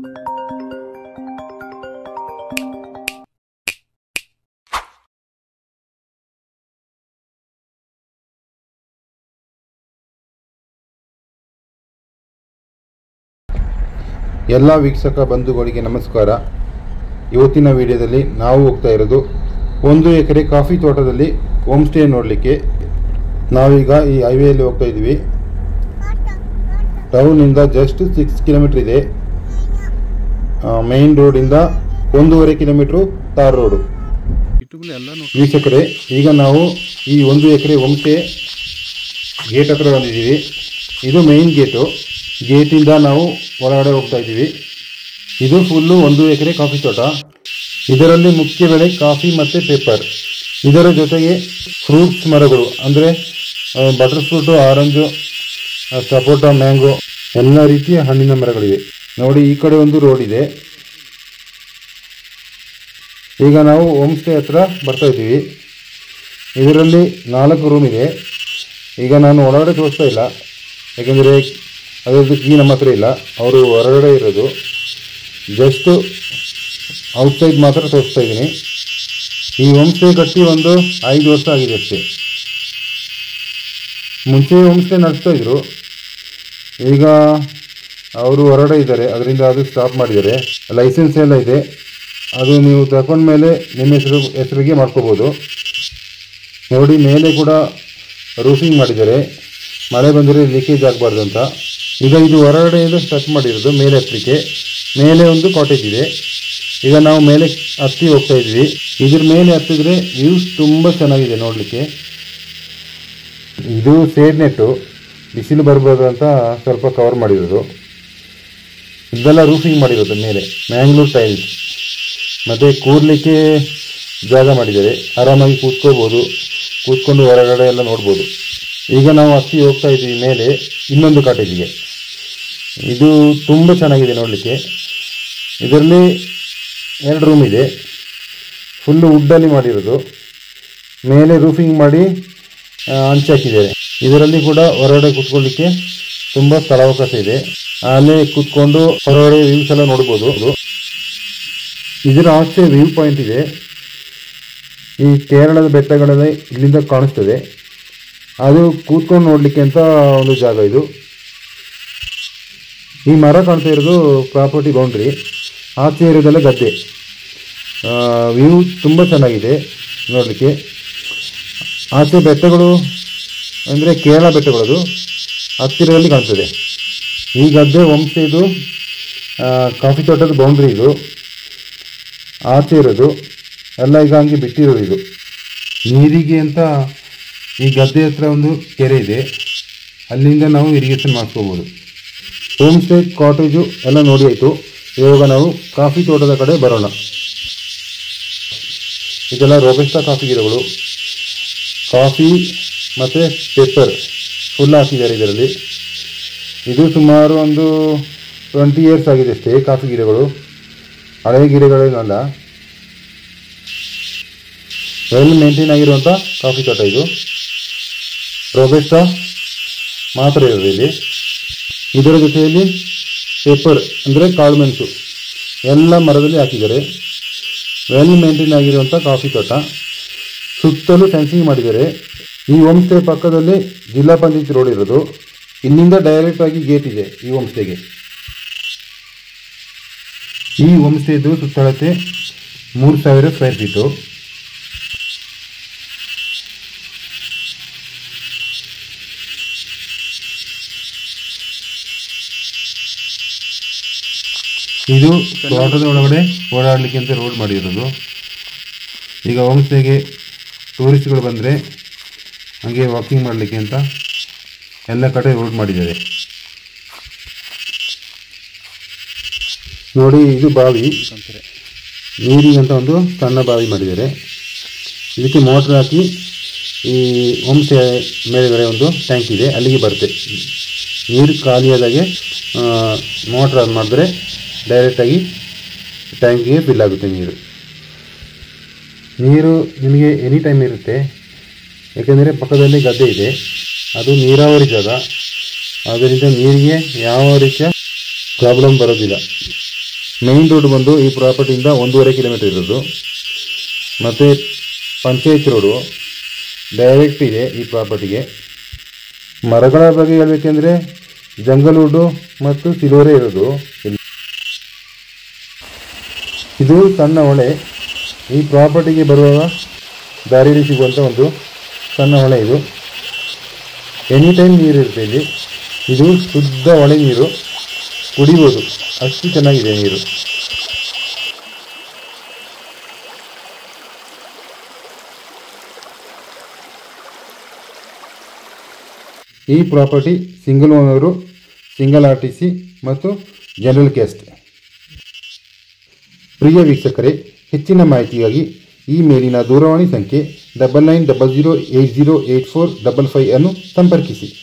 ಎಲ್ಲ ವೀಕ್ಷಕ ಬಂಧುಗಳಿಗೆ ನಮಸ್ಕಾರ ಇವತ್ತಿನ ವಿಡಿಯೋದಲ್ಲಿ ನಾವು ಹೋಗ್ತಾ ಇರೋದು ಒಂದು ಎಕರೆ ಕಾಫಿ ತೋಟದಲ್ಲಿ ಹೋಮ್ ಸ್ಟೇ ನೋಡಲಿಕ್ಕೆ ನಾವೀಗ ಈ ಹೈವೇಯಲ್ಲಿ ಹೋಗ್ತಾ ಇದ್ದೀವಿ ಟೌನಿಂದ ಜಸ್ಟ್ ಸಿಕ್ಸ್ ಕಿಲೋಮೀಟ್ರ್ ಇದೆ ಮೇನ್ ರೋಡಿಂದ ಒಂದೂವರೆ ಕಿಲೋಮೀಟ್ರು ತಾರ್ ರೋಡು ವೀಕ್ಷಕರೇ ಈಗ ನಾವು ಈ ಒಂದು ಎಕರೆ ಹೋಮ್ ಸ್ಟೇ ಗೇಟ್ ಹತ್ರ ಬಂದಿದ್ದೀವಿ ಇದು ಮೇನ್ ಗೇಟು ಗೇಟಿಂದ ನಾವು ಒಳಗಡೆ ಹೋಗ್ತಾ ಇದ್ದೀವಿ ಇದು ಫುಲ್ಲು ಒಂದು ಎಕರೆ ಕಾಫಿ ತೋಟ ಇದರಲ್ಲಿ ಮುಖ್ಯ ಬೆಳೆ ಕಾಫಿ ಮತ್ತು ಪೇಪರ್ ಇದರ ಜೊತೆಗೆ ಫ್ರೂಟ್ಸ್ ಮರಗಳು ಅಂದರೆ ಬಟರ್ ಫ್ರೂಟು ಆರೆಂಜು ಆ, ಸಪೋಟ ಮ್ಯಾಂಗೋ ಎಲ್ಲ ರೀತಿಯ ಹಣ್ಣಿನ ಮರಗಳಿವೆ ನೋಡಿ ಈ ಕಡೆ ಒಂದು ರೋಡ್ ಇದೆ ಈಗ ನಾವು ಹೋಮ್ ಸ್ಟೇ ಹತ್ರ ಬರ್ತಾ ಇದ್ದೀವಿ ಇದರಲ್ಲಿ ನಾಲ್ಕು ರೂಮ್ ಇದೆ ಈಗ ನಾನು ಒಳಗಡೆ ತೋರಿಸ್ತಾ ಇಲ್ಲ ಯಾಕೆಂದರೆ ಅದರದ್ದು ಕೀ ನಮ್ಮ ಹತ್ರ ಇಲ್ಲ ಅವರು ಹೊರಗಡೆ ಇರೋದು ಜಸ್ಟ್ ಔಟ್ಸೈಡ್ ಮಾತ್ರ ತೋರಿಸ್ತಾ ಇದ್ದೀನಿ ಈ ಹೋಮ್ ಸ್ಟೇ ಕಟ್ಟಿ ಒಂದು ಐದು ವರ್ಷ ಆಗಿದೆ ಅಷ್ಟೇ ಮುಂಚೆ ಹೋಮ್ ಸ್ಟೇ ನಡೆಸ್ತಾ ಇದ್ರು ಈಗ ಅವರು ಹೊರಗಡೆ ಇದ್ದಾರೆ ಅದರಿಂದ ಅದು ಸ್ಟಾಪ್ ಮಾಡಿದ್ದಾರೆ ಲೈಸೆನ್ಸ್ ಎಲ್ಲ ಇದೆ ಅದು ನೀವು ತಗೊಂಡ್ಮೇಲೆ ನಿಮ್ಮ ಹೆಸರು ಹೆಸರಿಗೆ ಮಾಡ್ಕೋಬೋದು ನೋಡಿ ಮೇಲೆ ಕೂಡ ರೂಫಿಂಗ್ ಮಾಡಿದ್ದಾರೆ ಮಳೆ ಬಂದರೆ ಲೀಕೇಜ್ ಆಗಬಾರ್ದು ಅಂತ ಈಗ ಇದು ಹೊರಗಡೆಯಿಂದ ಸ್ಟಾರ್ಟ್ ಮಾಡಿರೋದು ಮೇಲೆ ಹತ್ತಲಿಕ್ಕೆ ಮೇಲೆ ಒಂದು ಕಾಟೇಜ್ ಇದೆ ಈಗ ನಾವು ಮೇಲೆ ಹತ್ತಿ ಹೋಗ್ತಾ ಇದ್ವಿ ಇದ್ರ ಮೇಲೆ ಹತ್ತಿದ್ರೆ ವ್ಯೂಸ್ ತುಂಬ ಚೆನ್ನಾಗಿದೆ ನೋಡಲಿಕ್ಕೆ ಇದು ಸೇಡ್ ನೆಟ್ಟು ಬಿಸಿಲು ಬರ್ಬೋದು ಅಂತ ಸ್ವಲ್ಪ ಕವರ್ ಮಾಡಿರೋದು ಇದೆಲ್ಲ ರೂಫಿಂಗ್ ಮಾಡಿರೋದು ಮೇಲೆ ಮ್ಯಾಂಗ್ಳೂರ್ ಟೈಲ್ಸ್ ಮತ್ತು ಕೂರ್ಲಿಕ್ಕೆ ಜಾಗ ಮಾಡಿದ್ದಾರೆ ಆರಾಮಾಗಿ ಕೂತ್ಕೋಬೋದು ಕೂತ್ಕೊಂಡು ಹೊರಗಡೆ ಎಲ್ಲ ನೋಡ್ಬೋದು ಈಗ ನಾವು ಹತ್ತಿ ಹೋಗ್ತಾ ಇದ್ದೀವಿ ಮೇಲೆ ಇನ್ನೊಂದು ಕಾಟೇಜಿಗೆ ಇದು ತುಂಬ ಚೆನ್ನಾಗಿದೆ ನೋಡಲಿಕ್ಕೆ ಇದರಲ್ಲಿ ಎರಡು ರೂಮ್ ಇದೆ ಫುಲ್ಲು ವುಡ್ಡಲ್ಲಿ ಮಾಡಿರೋದು ಮೇಲೆ ರೂಫಿಂಗ್ ಮಾಡಿ ಆ, ಹಂಚ್ ಹಾಕಿದ್ದಾರೆ ಇದರಲ್ಲಿ ಕೂಡ ಹೊರಗಡೆ ಕೂತ್ಕೊಳ್ಳಿಕ್ಕೆ ತುಂಬ ಸ್ಥಳಾವಕಾಶ ಇದೆ ಅಲ್ಲೇ ಕೂತ್ಕೊಂಡು ಹೊರಗಡೆ ವ್ಯೂಸ್ ಎಲ್ಲ ನೋಡ್ಬೋದು ಇದರ ಆಚೆ ವ್ಯೂ ಪಾಯಿಂಟ್ ಇದೆ ಈ ಕೇರಳದ ಬೆಟ್ಟಗಳೆಲ್ಲ ಇಲ್ಲಿಂದ ಕಾಣಿಸ್ತದೆ ಅದು ಕೂತ್ಕೊಂಡು ನೋಡಲಿಕ್ಕೆ ಅಂತ ಒಂದು ಜಾಗ ಇದು ಈ ಮರ ಕಾಣ್ತಾ ಇರೋದು ಪ್ರಾಪರ್ಟಿ ಬೌಂಡ್ರಿ ಆಚೆ ಇರೋದೆಲ್ಲ ಗದ್ದೆ ವ್ಯೂ ತುಂಬ ಚೆನ್ನಾಗಿದೆ ನೋಡಲಿಕ್ಕೆ ಆಚೆ ಬೆಟ್ಟಗಳು ಅಂದರೆ ಕೇರಳ ಬೆಟ್ಟಗಳದು ಹತ್ತಿರದಲ್ಲಿ ಕಾಣ್ತದೆ ಈ ಗದ್ದೆ ವಂಶ ಇದು ಆ, ಕಾಫಿ ತೋಟದ ಬೌಂಡ್ರಿ ಇದು ಆಚೆ ಇರೋದು ಎಲ್ಲ ಈಗ ಹಂಗೆ ಬಿಟ್ಟಿರೋದು ಇದು ನೀರಿಗೆ ಅಂತ ಈ ಗದ್ದೆ ಹತ್ರ ಒಂದು ಕೆರೆ ಇದೆ ಅಲ್ಲಿಂದ ನಾವು ಇರಿಗೇಷನ್ ಮಾಡ್ಕೋಬೋದು ಹೋಮ್ ಸ್ಟೇ ಕಾಟೇಜು ಎಲ್ಲ ನೋಡಿ ಆಯಿತು ಇವಾಗ ನಾವು ಕಾಫಿ ತೋಟದ ಕಡೆ ಬರೋಣ ಇದೆಲ್ಲ ರೋಬಸ್ಟಾ ಕಾಫಿ ಗಿಡಗಳು ಕಾಫಿ ಮತ್ತು ಪೆಪ್ಪರ್ ಫುಲ್ ಹಾಕಿದ್ದಾರೆ ಇದರಲ್ಲಿ ಇದು ಸುಮಾರು ಒಂದು ಟ್ವೆಂಟಿ ಇಯರ್ಸ್ ಆಗಿದೆ ಅಷ್ಟೇ ಕಾಫಿ ಗಿಡಗಳು ಹಳೆಯ ಗಿಡಗಳೇನಲ್ಲ ವೆಲ್ ಮೇಂಟೈನ್ ಆಗಿರುವಂಥ ಕಾಫಿ ತೋಟ ಇದು ರೋಬೆಸ್ಟಾ ಮಾತ್ರ ಇರೋದು ಇಲ್ಲಿ ಇದರ ಜೊತೆಯಲ್ಲಿ ಪೇಪರ್ ಅಂದರೆ ಕಾಳುಮೆಣಸು ಎಲ್ಲ ಮರದಲ್ಲಿ ಹಾಕಿದ್ದಾರೆ ವೆಲ್ ಮೇಂಟೈನ್ ಆಗಿರುವಂಥ ಕಾಫಿ ತೋಟ ಸುತ್ತಲೂ ಫೆನ್ಸಿಂಗ್ ಮಾಡಿದ್ದಾರೆ ಈ ಹೋಮ್ ಸ್ಟೇ ಪಕ್ಕದಲ್ಲಿ ಜಿಲ್ಲಾ ಪಂಚಾಯತ್ ರೋಡ್ ಇರೋದು ಇಲ್ಲಿಂದ ಡೈರೆಕ್ಟ್ ಆಗಿ ಗೇಟ್ ಇದೆ ಈ ಹೋಮ್ ಸ್ಟೇಗೆ ಈ ಹೋಮ್ ಸ್ಟೇದು ಸುತ್ತಳತೆ ಮೂರು ಸಾವಿರ ಸ್ಕ್ವೇರ್ ಫೀಟು ಇದು ತೋಟದ ಒಳಗಡೆ ಓಡಾಡಲಿಕ್ಕೆ ಅಂತ ರೋಡ್ ಮಾಡಿರೋದು ಈಗ ಹೋಮ್ ಸ್ಟೇಗೆ ಟೂರಿಸ್ಟ್ಗಳು ಬಂದರೆ ಹಾಗೆ ವಾಕಿಂಗ್ ಮಾಡಲಿಕ್ಕೆ ಅಂತ ಎಲ್ಲ ಕಡೆ ರೋಡ್ ಮಾಡಿದ್ದಾರೆ ನೋಡಿ ಇದು ಬಾವಿ ನೀರಿಗಂತ ಒಂದು ಸಣ್ಣ ಬಾವಿ ಮಾಡಿದ್ದಾರೆ ಇದಕ್ಕೆ ಮೋಟ್ರ್ ಹಾಕಿ ಈ ಹೋಮ್ ಸ್ಟೇ ಮೇಲ್ಗಡೆ ಒಂದು ಟ್ಯಾಂಕ್ ಇದೆ ಅಲ್ಲಿಗೆ ಬರುತ್ತೆ ನೀರು ಖಾಲಿಯಾದಾಗೆ ಮೋಟ್ರ್ ಆನ್ ಮಾಡಿದ್ರೆ ಡೈರೆಕ್ಟಾಗಿ ಟ್ಯಾಂಕಿಗೆ ಫಿಲ್ ಆಗುತ್ತೆ ನೀರು ನೀರು ನಿಮಗೆ ಎನಿ ಟೈಮ್ ಇರುತ್ತೆ ಯಾಕೆಂದರೆ ಪಕ್ಕದಲ್ಲಿ ಗದ್ದೆ ಇದೆ ಅದು ನೀರಾವರಿ ಜಾಗ ಆದ್ದರಿಂದ ನೀರಿಗೆ ಯಾವ ರೀತಿಯ ಪ್ರಾಬ್ಲಮ್ ಬರೋದಿಲ್ಲ ಮೇನ್ ರೋಡ್ ಬಂದು ಈ ಪ್ರಾಪರ್ಟಿಯಿಂದ ಒಂದೂವರೆ ಕಿಲೋಮೀಟರ್ ಇರೋದು ಮತ್ತು ಪಂಚಾಯತ್ ರೋಡು ಡೈರೆಕ್ಟ್ ಇದೆ ಈ ಪ್ರಾಪರ್ಟಿಗೆ ಮರಗಳ ಬಗ್ಗೆ ಹೇಳಬೇಕೆಂದ್ರೆ ಜಂಗಲ್ ವುಡ್ಡು ಮತ್ತು ಸಿಲ್ವರೇ ಇರೋದು ಇಲ್ಲಿ ಇದು ಸಣ್ಣ ಹೊಳೆ ಈ ಪ್ರಾಪರ್ಟಿಗೆ ಬರುವಾಗ ದಾರಿಯಲ್ಲಿ ಸಿಗುವಂಥ ಒಂದು ಸಣ್ಣ ಹೊಳೆ ಇದು ಎನಿ ಟೈಮ್ ನೀರು ಇರುತ್ತೆ ಇಲ್ಲಿ ಇದು ಶುದ್ಧ ಹೊಳೆ ನೀರು ಕುಡಿಬೋದು ಅಷ್ಟು ಚೆನ್ನಾಗಿದೆ ನೀರು ಈ property single owner single R T C ಮತ್ತು ಜನರಲ್ ಕ್ಯಾಸ್ಟ್ ಪ್ರಿಯ ವೀಕ್ಷಕರೇ ಹೆಚ್ಚಿನ ಮಾಹಿತಿಗಾಗಿ ಈ ಮೇಲಿನ ದೂರವಾಣಿ ಸಂಖ್ಯೆ double nine double zero eight zero eight four double five ಅನ್ನು ಸಂಪರ್ಕಿಸಿ